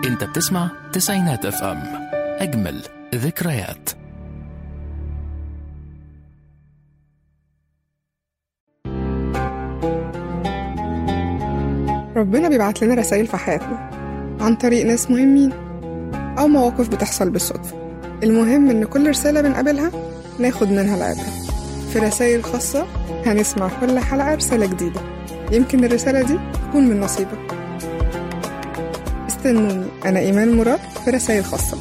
انت بتسمع تسعينات اف ام اجمل ذكريات ربنا بيبعت لنا رسائل في حياتنا عن طريق ناس مهمين أو مواقف بتحصل بالصدفة المهم إن كل رسالة بنقابلها ناخد منها العبرة في رسائل خاصة هنسمع كل حلقة رسالة جديدة يمكن الرسالة دي تكون من نصيبك استنوني أنا إيمان مراد في رسائل خاصة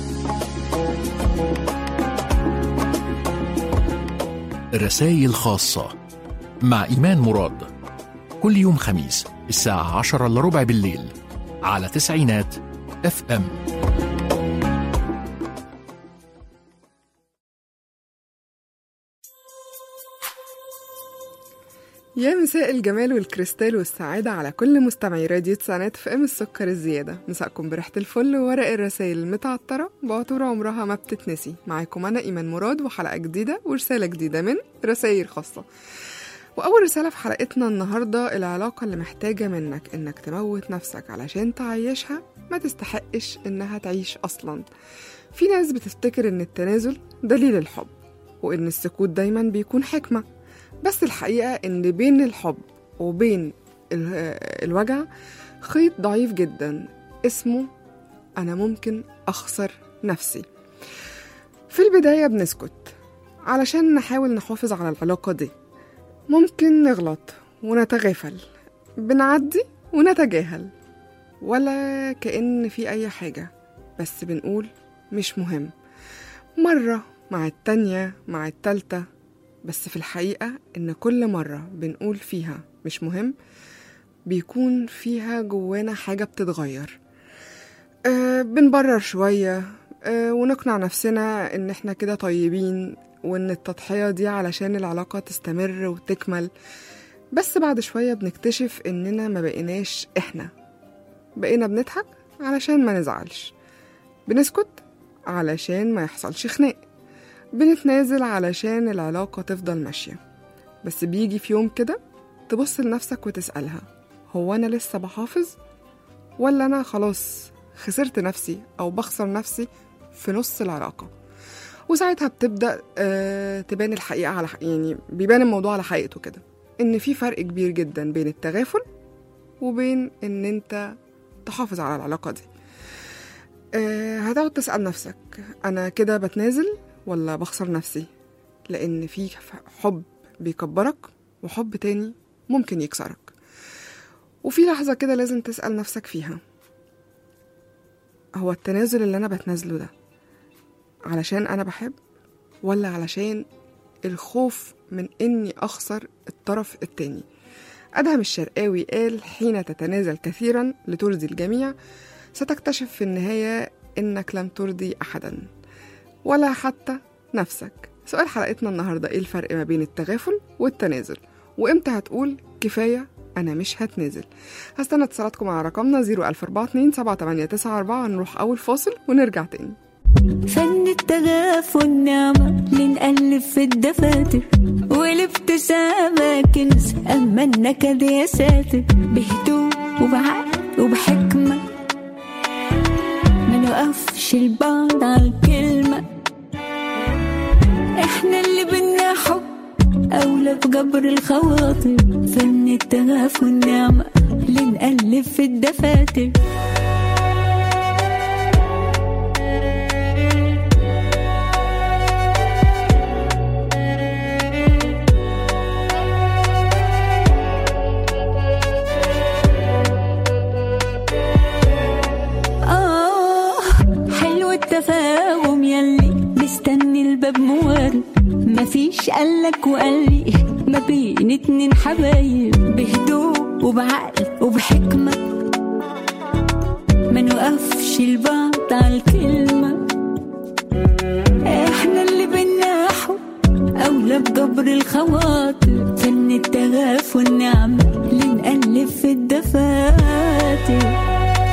رسائل خاصة مع إيمان مراد كل يوم خميس الساعة عشرة إلا ربع بالليل على تسعينات اف ام يا مساء الجمال والكريستال والسعادة على كل مستمعي راديو تسعينات في ام السكر الزيادة مساءكم بريحة الفل وورق الرسائل المتعطرة بعطور عمرها ما بتتنسي معاكم أنا إيمان مراد وحلقة جديدة ورسالة جديدة من رسائل خاصة وأول رسالة في حلقتنا النهاردة العلاقة اللي محتاجة منك إنك تموت نفسك علشان تعيشها ما تستحقش إنها تعيش أصلا في ناس بتفتكر إن التنازل دليل الحب وإن السكوت دايما بيكون حكمة بس الحقيقة إن بين الحب وبين ال- الوجع خيط ضعيف جدا اسمه أنا ممكن أخسر نفسي في البداية بنسكت علشان نحاول نحافظ على العلاقة دي ممكن نغلط ونتغافل بنعدي ونتجاهل ولا كأن في أي حاجة بس بنقول مش مهم مرة مع التانية مع التالتة بس في الحقيقة إن كل مرة بنقول فيها مش مهم بيكون فيها جوانا حاجة بتتغير أه بنبرر شوية أه ونقنع نفسنا إن إحنا كده طيبين وإن التضحية دي علشان العلاقة تستمر وتكمل بس بعد شوية بنكتشف إننا ما بقيناش إحنا بقينا بنضحك علشان ما نزعلش بنسكت علشان ما يحصلش خناق بنتنازل علشان العلاقة تفضل ماشية بس بيجي في يوم كده تبص لنفسك وتسألها هو أنا لسه بحافظ ولا أنا خلاص خسرت نفسي أو بخسر نفسي في نص العلاقة وساعتها بتبدأ آه تبان الحقيقة على حق يعني بيبان الموضوع على حقيقته كده إن في فرق كبير جدا بين التغافل وبين إن أنت تحافظ على العلاقة دي آه هتقعد تسأل نفسك أنا كده بتنازل ولا بخسر نفسي لأن في حب بيكبرك وحب تاني ممكن يكسرك وفي لحظة كده لازم تسأل نفسك فيها هو التنازل اللي أنا بتنازله ده علشان أنا بحب ولا علشان الخوف من إني أخسر الطرف التاني أدهم الشرقاوي قال حين تتنازل كثيرا لترضي الجميع ستكتشف في النهاية إنك لم ترضي أحدا ولا حتى نفسك سؤال حلقتنا النهاردة إيه الفرق ما بين التغافل والتنازل وإمتى هتقول كفاية أنا مش هتنازل هستنى اتصالاتكم على رقمنا 00427 7894 نروح أول فاصل ونرجع تاني فن التغافل نعمة لنقلب في الدفاتر والابتسامة كنز أما النكد يا ساتر بهدوء وبعقل وبحكمة ما نوقفش البعض على الكلمة احنا اللي بينا حب أولى بجبر الخواطر فن التغافل نعمة لنقلب في الدفاتر آه حلو التفاهم يلي مستني الباب موارد مفيش قالك وقالي ما بين اتنين حبايب بهدوء وبعقل وبحكمة ما نوقفش البعض على الكلمة احنا اللي بينا حب أولى بجبر الخواطر فن التغافل نعمة لنقلب في الدفاتر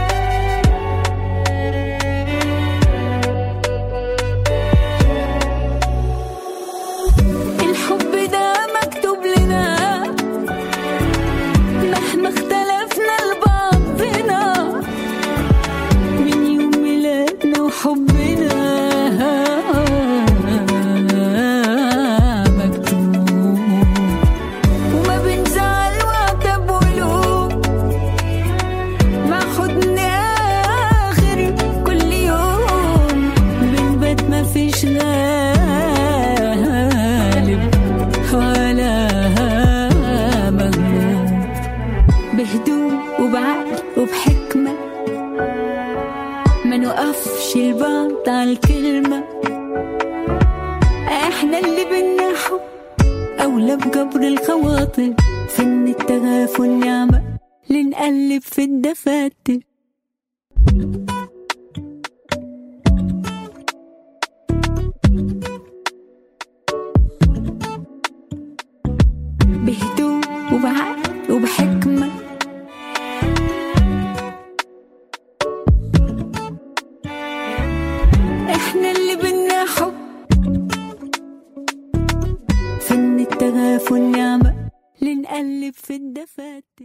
الحب ده مكتوب لنا مهما اختلفنا لبعضنا من يوم بهدوء وبعقل وبحكمة ما نوقفش البعض على الكلمة احنا اللي بدنا حب أولى بجبر الخواطر فن التغافل نعمة لنقلب في الدفاتر بهدوء وبعقل وبحكمة احنا اللي بدنا حب فن التغافل نعمة لنقلب في الدفاتر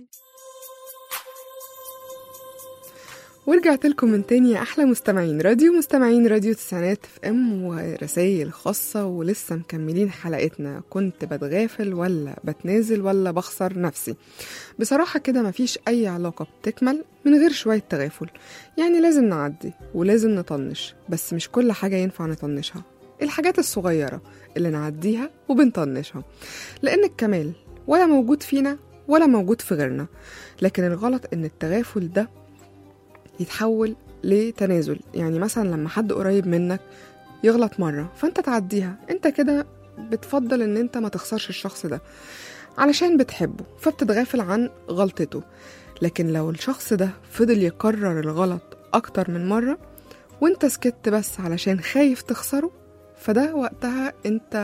ورجعت لكم من تاني يا احلى مستمعين راديو مستمعين راديو تسعينات في ام ورسائل خاصة ولسه مكملين حلقتنا كنت بتغافل ولا بتنازل ولا بخسر نفسي بصراحة كده مفيش أي علاقة بتكمل من غير شوية تغافل يعني لازم نعدي ولازم نطنش بس مش كل حاجة ينفع نطنشها الحاجات الصغيرة اللي نعديها وبنطنشها لأن الكمال ولا موجود فينا ولا موجود في غيرنا لكن الغلط إن التغافل ده يتحول لتنازل يعني مثلا لما حد قريب منك يغلط مرة فانت تعديها انت كده بتفضل ان انت ما تخسرش الشخص ده علشان بتحبه فبتتغافل عن غلطته لكن لو الشخص ده فضل يكرر الغلط اكتر من مرة وانت سكت بس علشان خايف تخسره فده وقتها انت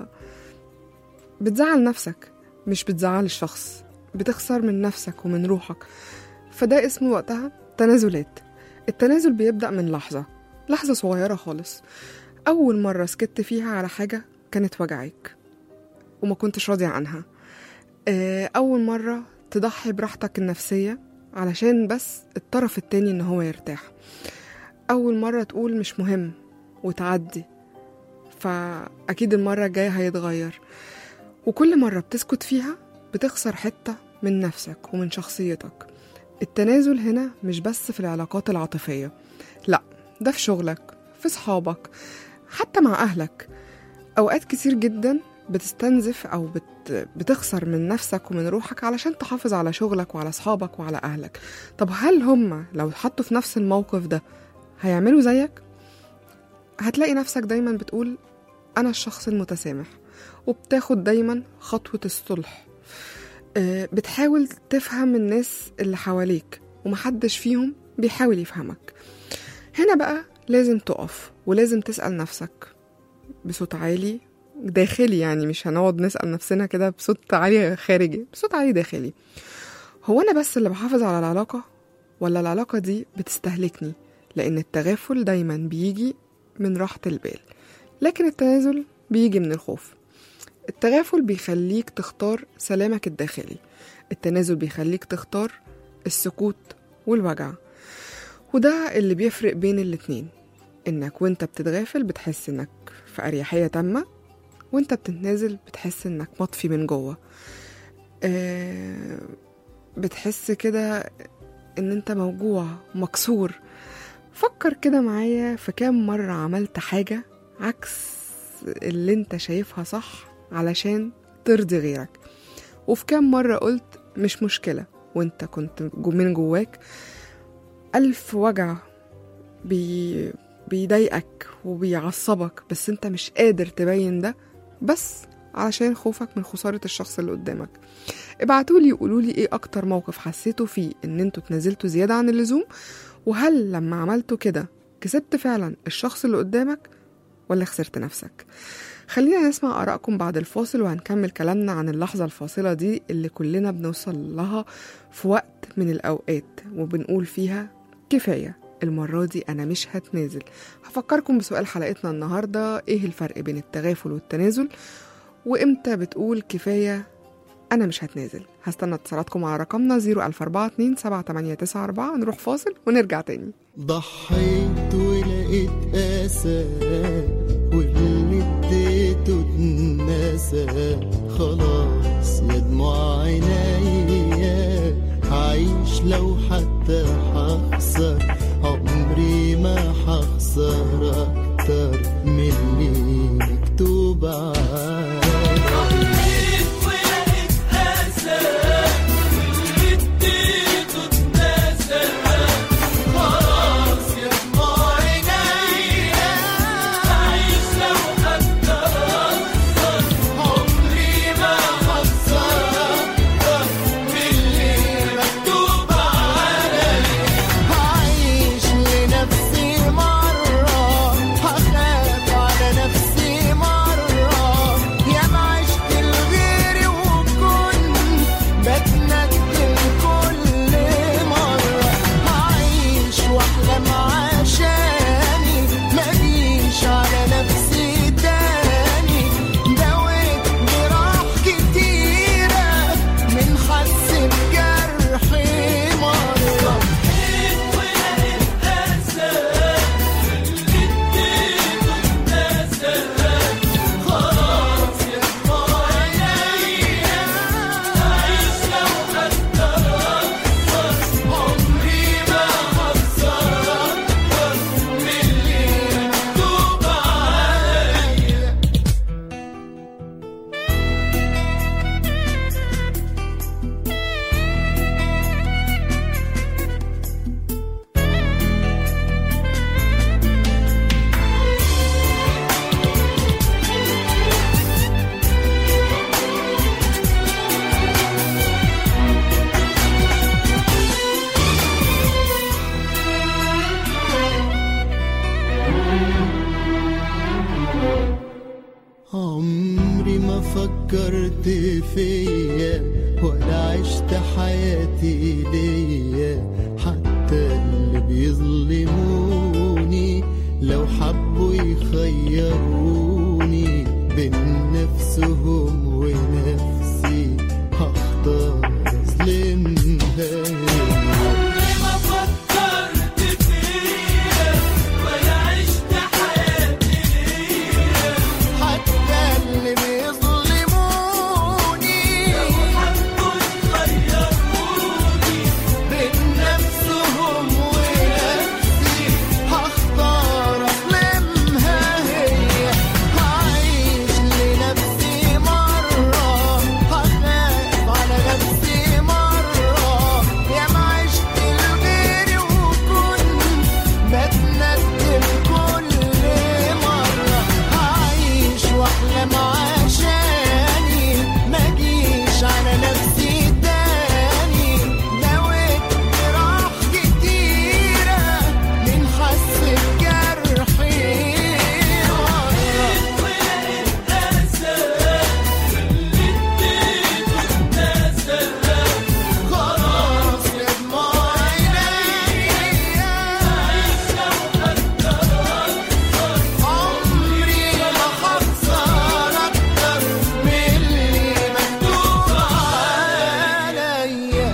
بتزعل نفسك مش بتزعل الشخص بتخسر من نفسك ومن روحك فده اسمه وقتها تنازلات التنازل بيبدأ من لحظة لحظة صغيرة خالص أول مرة سكت فيها على حاجة كانت وجعك وما كنتش راضي عنها آه، أول مرة تضحي براحتك النفسية علشان بس الطرف التاني إن هو يرتاح أول مرة تقول مش مهم وتعدي فأكيد المرة الجاية هيتغير وكل مرة بتسكت فيها بتخسر حتة من نفسك ومن شخصيتك التنازل هنا مش بس في العلاقات العاطفية لا ده في شغلك في صحابك حتى مع أهلك أوقات كتير جدا بتستنزف أو بت... بتخسر من نفسك ومن روحك علشان تحافظ على شغلك وعلى صحابك وعلى أهلك طب هل هم لو اتحطوا في نفس الموقف ده هيعملوا زيك؟ هتلاقي نفسك دايما بتقول أنا الشخص المتسامح وبتاخد دايما خطوة الصلح آه، بتحاول تفهم الناس اللي حواليك ومحدش فيهم بيحاول يفهمك هنا بقى لازم تقف ولازم تسأل نفسك بصوت عالي داخلي يعني مش هنقعد نسأل نفسنا كده بصوت عالي خارجي بصوت عالي داخلي هو أنا بس اللي بحافظ على العلاقة ولا العلاقة دي بتستهلكني لأن التغافل دايما بيجي من راحة البال لكن التنازل بيجي من الخوف التغافل بيخليك تختار سلامك الداخلي التنازل بيخليك تختار السكوت والوجع وده اللي بيفرق بين الاتنين انك وانت بتتغافل بتحس انك في اريحية تامة وانت بتتنازل بتحس انك مطفي من جوه آه بتحس كده ان انت موجوع مكسور فكر كده معايا في كام مرة عملت حاجة عكس اللي انت شايفها صح علشان ترضي غيرك وفي كام مرة قلت مش مشكلة وانت كنت جو- من جواك ألف وجع بي... بيضايقك وبيعصبك بس انت مش قادر تبين ده بس علشان خوفك من خسارة الشخص اللي قدامك ابعتولي يقولولي ايه اكتر موقف حسيتوا فيه ان انتوا اتنازلتوا زيادة عن اللزوم وهل لما عملتوا كده كسبت فعلا الشخص اللي قدامك ولا خسرت نفسك خلينا نسمع آرائكم بعد الفاصل وهنكمل كلامنا عن اللحظة الفاصلة دي اللي كلنا بنوصل لها في وقت من الأوقات وبنقول فيها كفاية المرة دي أنا مش هتنازل هفكركم بسؤال حلقتنا النهاردة إيه الفرق بين التغافل والتنازل وإمتى بتقول كفاية أنا مش هتنازل هستنى اتصالاتكم على رقمنا 00442 7894 نروح فاصل ونرجع تاني ضحيت ولقيت أسى واللي اديته اتنسى خلاص يا دموع عينيا هعيش لو حتى هخسر عمري ما هخسر أكتر من اللي مكتوب عليا فكرت فيا ولا عشت حياتي ليا حتى اللي بيظلموني لو حبوا يخيروني بين نفسهم ونفسي هختار اظلمها حتى اللي بيظلموني بين نفسهم ونفسي هختار اظلمها هي هعيش لنفسي مرة هخاف على نفسي مرة يا ما عشت لغيري وكنت بتندم كل مرة هعيش واحلم عشاني ما جيش على نفسي تاني نويت جراح كتيرة من حس بجرحي مرة خلاص يا دموع عينيا عمري ما هخسر أكتر من اللي مكتوب عليا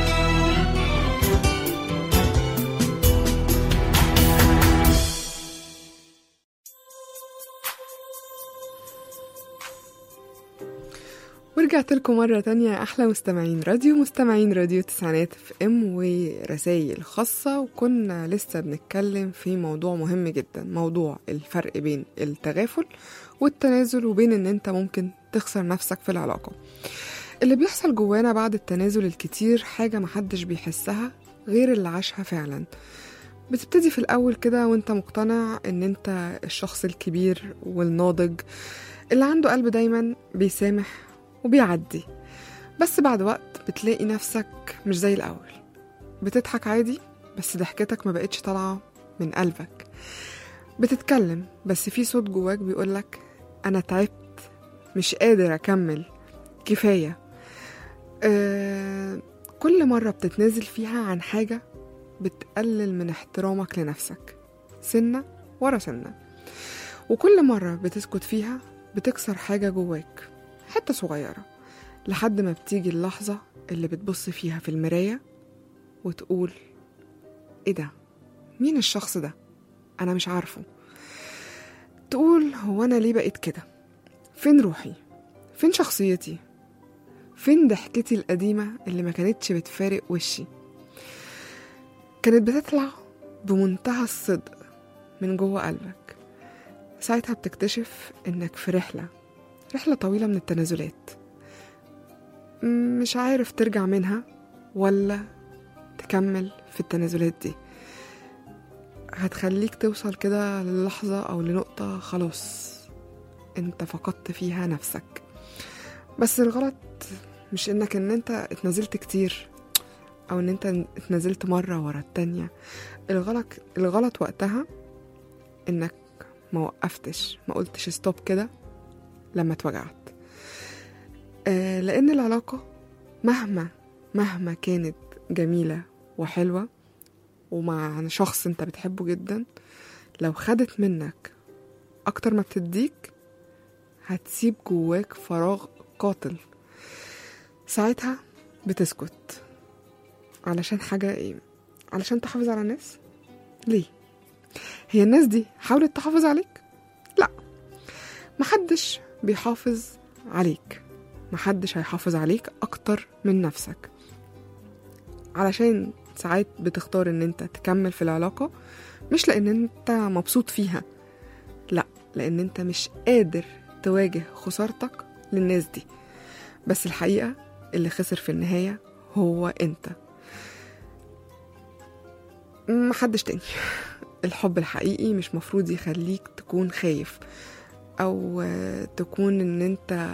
ورجعت لكم مرة تانية يا أحلى مستمعين راديو مستمعين راديو تسعينات في ام ورسايل خاصة وكنا لسه بنتكلم في موضوع مهم جدا موضوع الفرق بين التغافل والتنازل وبين ان انت ممكن تخسر نفسك في العلاقة اللي بيحصل جوانا بعد التنازل الكتير حاجة محدش بيحسها غير اللي عاشها فعلا بتبتدي في الأول كده وانت مقتنع ان انت الشخص الكبير والناضج اللي عنده قلب دايما بيسامح وبيعدي بس بعد وقت بتلاقي نفسك مش زي الأول بتضحك عادي بس ضحكتك ما بقتش طالعة من قلبك بتتكلم بس في صوت جواك بيقولك أنا تعبت مش قادر أكمل كفاية أه كل مرة بتتنازل فيها عن حاجة بتقلل من احترامك لنفسك سنة ورا سنة وكل مرة بتسكت فيها بتكسر حاجة جواك حتة صغيرة لحد ما بتيجي اللحظة اللي بتبص فيها في المراية وتقول ايه ده مين الشخص ده انا مش عارفه تقول هو انا ليه بقيت كده فين روحي فين شخصيتي فين ضحكتي القديمة اللي ما كانتش بتفارق وشي كانت بتطلع بمنتهى الصدق من جوه قلبك ساعتها بتكتشف انك في رحلة رحلة طويلة من التنازلات م- مش عارف ترجع منها ولا تكمل في التنازلات دي هتخليك توصل كده للحظة أو لنقطة خلاص انت فقدت فيها نفسك بس الغلط مش انك ان انت اتنازلت كتير او ان انت اتنازلت مرة ورا التانية الغلط الغلط وقتها انك ما وقفتش ما قلتش ستوب كده لما اتوجعت آه لان العلاقة مهما مهما كانت جميلة وحلوة ومع شخص انت بتحبه جدا لو خدت منك اكتر ما بتديك هتسيب جواك فراغ قاتل ساعتها بتسكت علشان حاجة ايه علشان تحافظ على الناس ليه هي الناس دي حاولت تحافظ عليك لا محدش بيحافظ عليك محدش هيحافظ عليك اكتر من نفسك علشان ساعات بتختار ان انت تكمل في العلاقة مش لان انت مبسوط فيها لا لان انت مش قادر تواجه خسارتك للناس دي بس الحقيقة اللي خسر في النهاية هو انت محدش تاني الحب الحقيقي مش مفروض يخليك تكون خايف او آه، تكون ان انت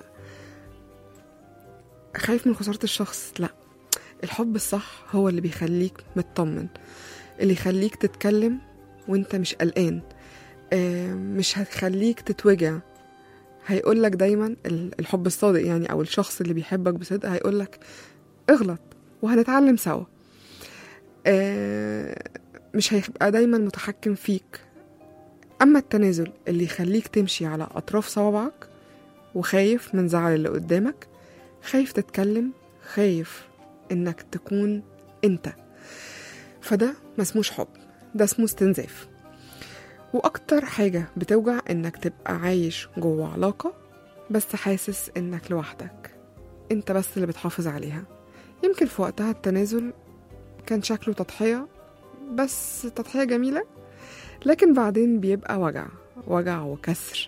خايف من خسارة الشخص لا الحب الصح هو اللي بيخليك مطمن اللي يخليك تتكلم وانت مش قلقان آه، مش هتخليك تتوجع هيقولك دايما ال- الحب الصادق يعني او الشخص اللي بيحبك بصدق هيقولك اغلط وهنتعلم سوا آه، مش هيبقى دايما متحكم فيك اما التنازل اللي يخليك تمشي على اطراف صوابعك وخايف من زعل اللي قدامك خايف تتكلم خايف انك تكون انت فده ما اسموش حب ده اسمه استنزاف واكتر حاجة بتوجع انك تبقى عايش جوه علاقة بس حاسس انك لوحدك انت بس اللي بتحافظ عليها يمكن في وقتها التنازل كان شكله تضحية بس تضحية جميلة لكن بعدين بيبقى وجع وجع وكسر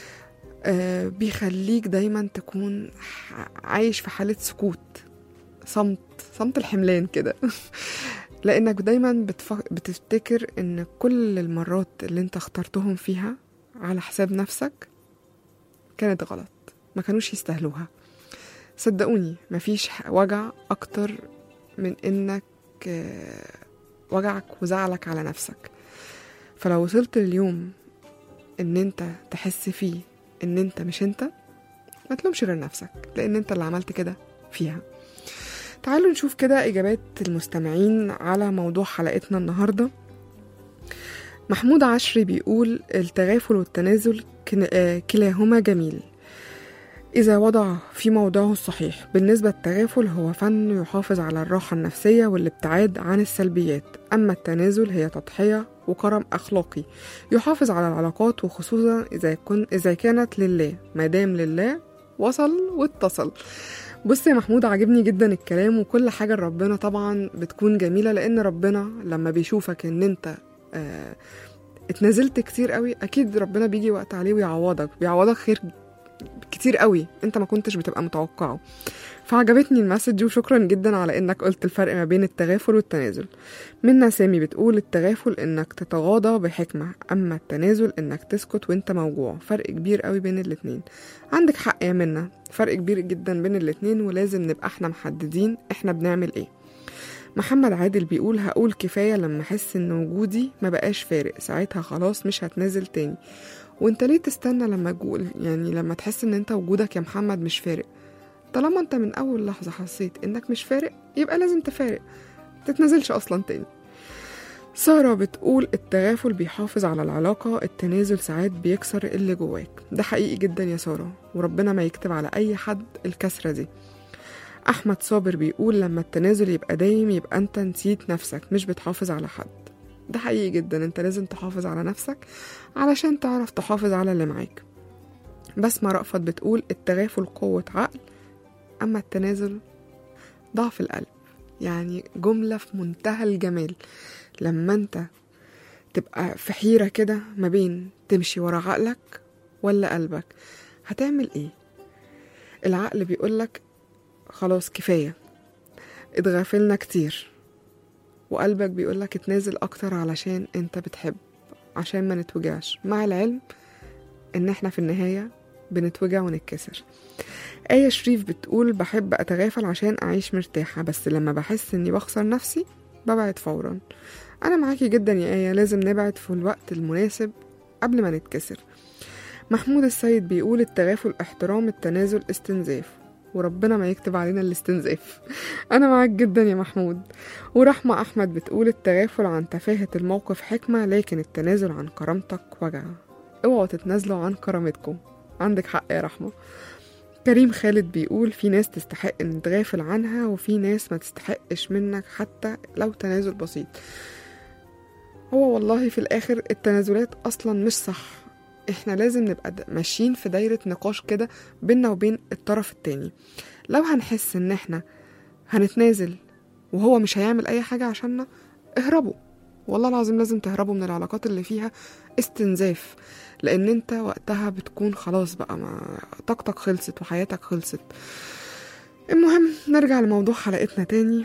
آه بيخليك دايما تكون ح- عايش في حالة سكوت صمت صمت الحملان كده لانك دايما بتفك... بتفتكر ان كل المرات اللي انت اخترتهم فيها على حساب نفسك كانت غلط ما كانوش يستاهلوها صدقوني مفيش ح- وجع اكتر من انك آه، وجعك وزعلك على نفسك فلو وصلت اليوم ان انت تحس فيه ان انت مش انت ما تلومش غير نفسك لان انت اللي عملت كده فيها تعالوا نشوف كده اجابات المستمعين على موضوع حلقتنا النهارده محمود عشري بيقول التغافل والتنازل كن- آه، كلاهما جميل إذا وضع في موضعه الصحيح بالنسبة للتغافل هو فن يحافظ على الراحة النفسية والابتعاد عن السلبيات أما التنازل هي تضحية وكرم أخلاقي يحافظ على العلاقات وخصوصا إذا, كن إذا كانت لله ما دام لله وصل واتصل بص يا محمود عاجبني جدا الكلام وكل حاجة ربنا طبعا بتكون جميلة لأن ربنا لما بيشوفك إن أنت آه اتنازلت كتير قوي أكيد ربنا بيجي وقت عليه ويعوضك بيعوضك خير كتير قوي انت ما كنتش بتبقى متوقعه فعجبتني المسج وشكرا جدا على انك قلت الفرق ما بين التغافل والتنازل منا سامي بتقول التغافل انك تتغاضى بحكمة اما التنازل انك تسكت وانت موجوع فرق كبير قوي بين الاتنين عندك حق يا منا فرق كبير جدا بين الاتنين ولازم نبقى احنا محددين احنا بنعمل ايه محمد عادل بيقول هقول كفاية لما احس ان وجودي ما بقاش فارق ساعتها خلاص مش هتنازل تاني وانت ليه تستنى لما جول يعني لما تحس ان انت وجودك يا محمد مش فارق طالما انت من اول لحظة حسيت انك مش فارق يبقى لازم تفارق تتنازلش اصلا تاني سارة بتقول التغافل بيحافظ على العلاقة التنازل ساعات بيكسر اللي جواك ده حقيقي جدا يا سارة وربنا ما يكتب على أي حد الكسرة دي أحمد صابر بيقول لما التنازل يبقى دايم يبقى أنت نسيت نفسك مش بتحافظ على حد ده حقيقي جدا أنت لازم تحافظ على نفسك علشان تعرف تحافظ على اللي معاك بسمة رأفت بتقول التغافل قوة عقل أما التنازل ضعف القلب يعني جملة في منتهى الجمال لما انت تبقى في حيرة كده ما بين تمشي ورا عقلك ولا قلبك هتعمل ايه العقل بيقولك خلاص كفاية اتغافلنا كتير وقلبك بيقولك اتنازل اكتر علشان انت بتحب عشان ما نتوجعش مع العلم ان احنا في النهاية بنتوجع ونتكسر آية شريف بتقول بحب أتغافل عشان أعيش مرتاحة بس لما بحس إني بخسر نفسي ببعد فورا أنا معاكي جدا يا آية لازم نبعد في الوقت المناسب قبل ما نتكسر محمود السيد بيقول التغافل احترام التنازل استنزاف وربنا ما يكتب علينا الاستنزاف أنا معاك جدا يا محمود ورحمة أحمد بتقول التغافل عن تفاهة الموقف حكمة لكن التنازل عن كرامتك وجع اوعوا تتنازلوا عن كرامتكم عندك حق يا رحمة كريم خالد بيقول في ناس تستحق ان نتغافل عنها وفي ناس ما تستحقش منك حتى لو تنازل بسيط هو والله في الاخر التنازلات اصلا مش صح احنا لازم نبقى د- ماشيين في دايرة نقاش كده بينا وبين الطرف التاني لو هنحس ان احنا هنتنازل وهو مش هيعمل اي حاجة عشاننا اهربوا والله العظيم لازم تهربوا من العلاقات اللي فيها استنزاف لان انت وقتها بتكون خلاص بقى ما طاقتك خلصت وحياتك خلصت المهم نرجع لموضوع حلقتنا تاني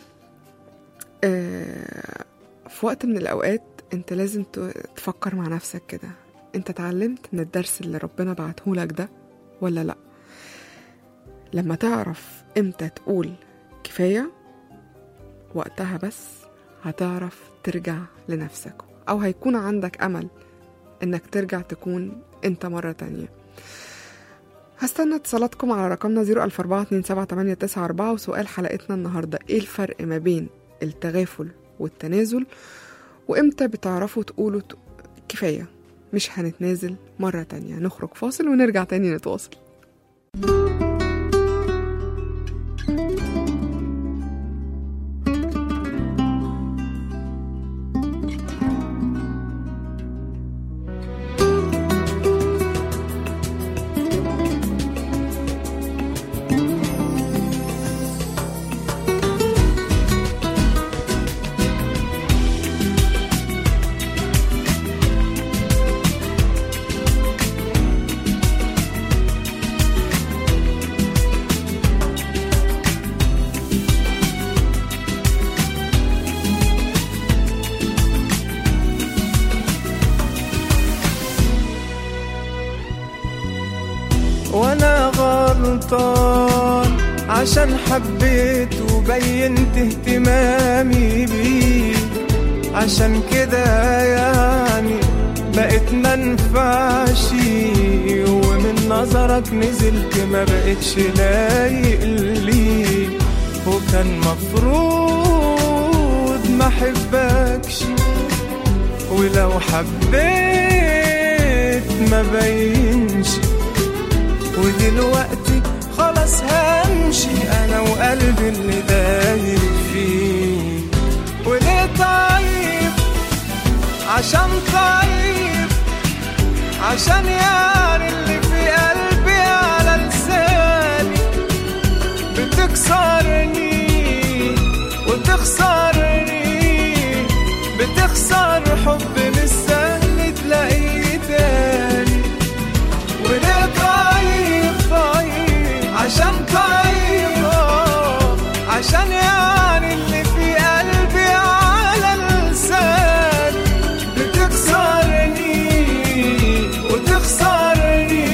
آه في وقت من الاوقات انت لازم ت- تفكر مع نفسك كده انت اتعلمت من الدرس اللي ربنا بعتهولك ده ولا لا لما تعرف امتى تقول كفايه وقتها بس هتعرف ترجع لنفسك او هيكون عندك امل انك ترجع تكون انت مرة تانية هستنى اتصالاتكم على رقمنا 004278994 وسؤال حلقتنا النهاردة ايه الفرق ما بين التغافل والتنازل وامتى بتعرفوا تقولوا ت- كفاية مش هنتنازل مرة تانية نخرج فاصل ونرجع تاني نتواصل وانا غلطان عشان حبيت وبينت اهتمامي بيك عشان كده يعني بقيت منفعش ومن نظرك نزلت ما بقتش لايق ليك وكان مفروض ما احبكش ولو حبيت ما بينش ودلوقتي خلاص همشي انا وقلبي اللي دايب فيه وليه طيب عشان طيب عشان يعني اللي في قلبي على لساني بتكسرني وتخسرني بتخسر حب مش سهل تلاقيه تاني وليه طيب طيب عشان طيب آه، عشان يعني اللي في قلبي على لسان بتكسرني وتخسرني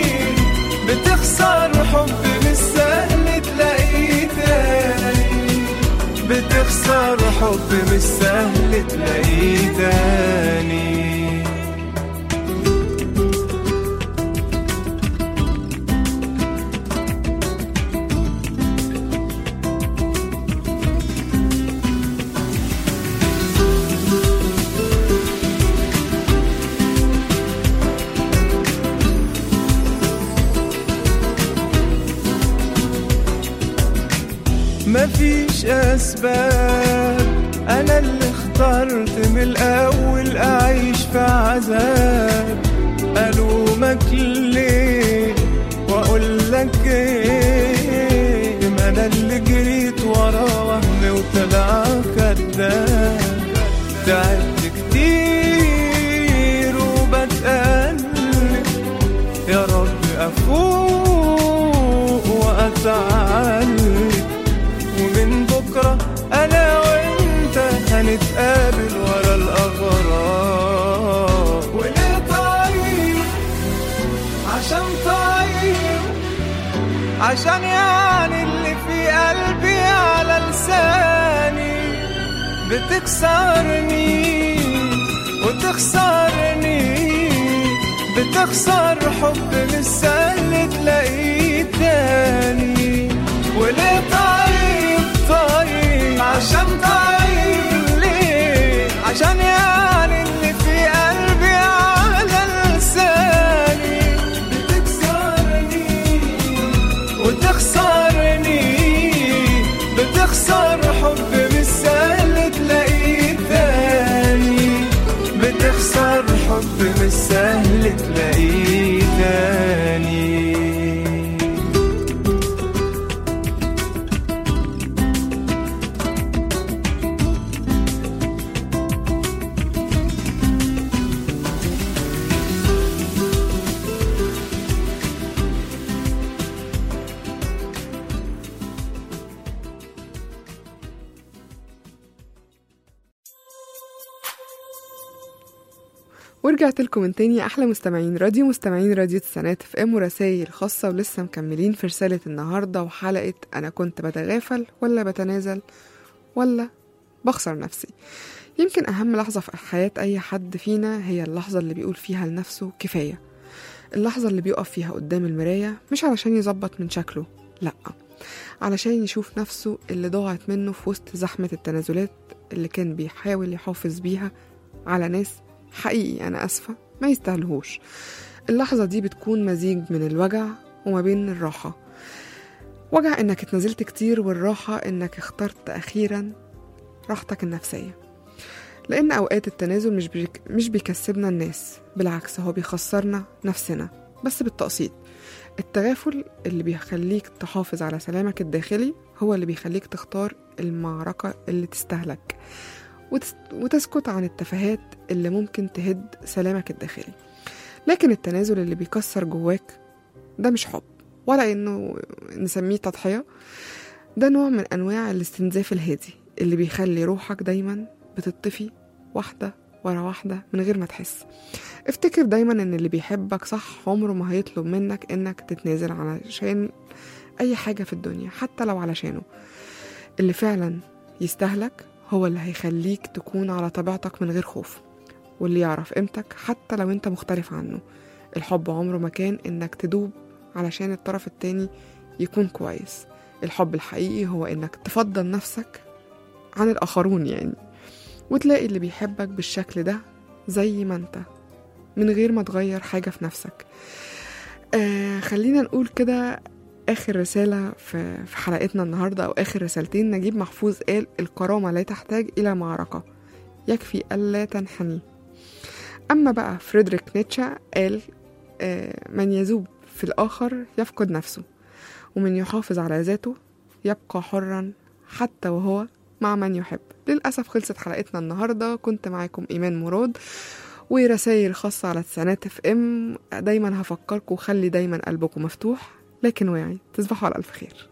بتخسر حب مش سهل تلاقيه تاني بتخسر حب مش سهل تلاقيه تاني مفيش اسباب انا اللي اخترت من الاول اعيش في عذاب الومك ليه واقول لك ايه ما انا اللي جريت ورا وهم وطلع كداب تعبت كتير وبتقلب يا رب افوق واتعلم ومن بكرة أنا وأنت هنتقابل ورا الأغراب وليه طيب عشان طيب عشان يعني اللي في قلبي على لساني بتكسرني وتخسرني بتخسر حب مش سهل تلاقيه تاني وليه طيب طيب عشان طيب ليه عشان يعني اللي في قلبي على لساني بتكسرني وتخسرني بتخسر حب مش سهل تلاقيه تاني بتخسر حب مش سهل تلاقيه تاني ورجعت لكم من تاني يا احلى مستمعين راديو مستمعين راديو السنات في ام ورسائل خاصه ولسه مكملين في رساله النهارده وحلقه انا كنت بتغافل ولا بتنازل ولا بخسر نفسي يمكن اهم لحظه في حياه اي حد فينا هي اللحظه اللي بيقول فيها لنفسه كفايه اللحظة اللي بيقف فيها قدام المراية مش علشان يظبط من شكله لأ علشان يشوف نفسه اللي ضاعت منه في وسط زحمة التنازلات اللي كان بيحاول يحافظ بيها على ناس حقيقي أنا أسفة ما يستاهلهوش اللحظة دي بتكون مزيج من الوجع وما بين الراحة وجع إنك اتنازلت كتير والراحة إنك اخترت أخيرا راحتك النفسية لأن أوقات التنازل مش بيك... مش بيكسبنا الناس بالعكس هو بيخسرنا نفسنا بس بالتقسيط التغافل اللي بيخليك تحافظ على سلامك الداخلي هو اللي بيخليك تختار المعركة اللي تستهلك وتس... وتسكت عن التفاهات اللي ممكن تهد سلامك الداخلي لكن التنازل اللي بيكسر جواك ده مش حب ولا انه نسميه تضحية ده نوع من انواع الاستنزاف الهادي اللي بيخلي روحك دايما بتطفي واحدة ورا واحدة من غير ما تحس افتكر دايما ان اللي بيحبك صح عمره ما هيطلب منك انك تتنازل علشان اي حاجة في الدنيا حتى لو علشانه اللي فعلا يستهلك هو اللي هيخليك تكون على طبيعتك من غير خوف واللي يعرف قيمتك حتى لو انت مختلف عنه الحب عمره ما كان انك تدوب علشان الطرف التاني يكون كويس الحب الحقيقي هو انك تفضل نفسك عن الاخرون يعني وتلاقي اللي بيحبك بالشكل ده زي ما انت من غير ما تغير حاجة في نفسك آه خلينا نقول كده آخر رسالة في في حلقتنا النهاردة أو آخر رسالتين نجيب محفوظ قال الكرامة لا تحتاج إلى معركة يكفي ألا تنحني أما بقى فريدريك نيتشه قال آه من يذوب في الآخر يفقد نفسه ومن يحافظ على ذاته يبقى حرا حتى وهو مع من يحب للأسف خلصت حلقتنا النهاردة كنت معاكم إيمان مراد ورسائل خاصة على تسعينات اف ام دايما هفكركم خلي دايما قلبكم مفتوح لكن واعي تصبحوا على ألف خير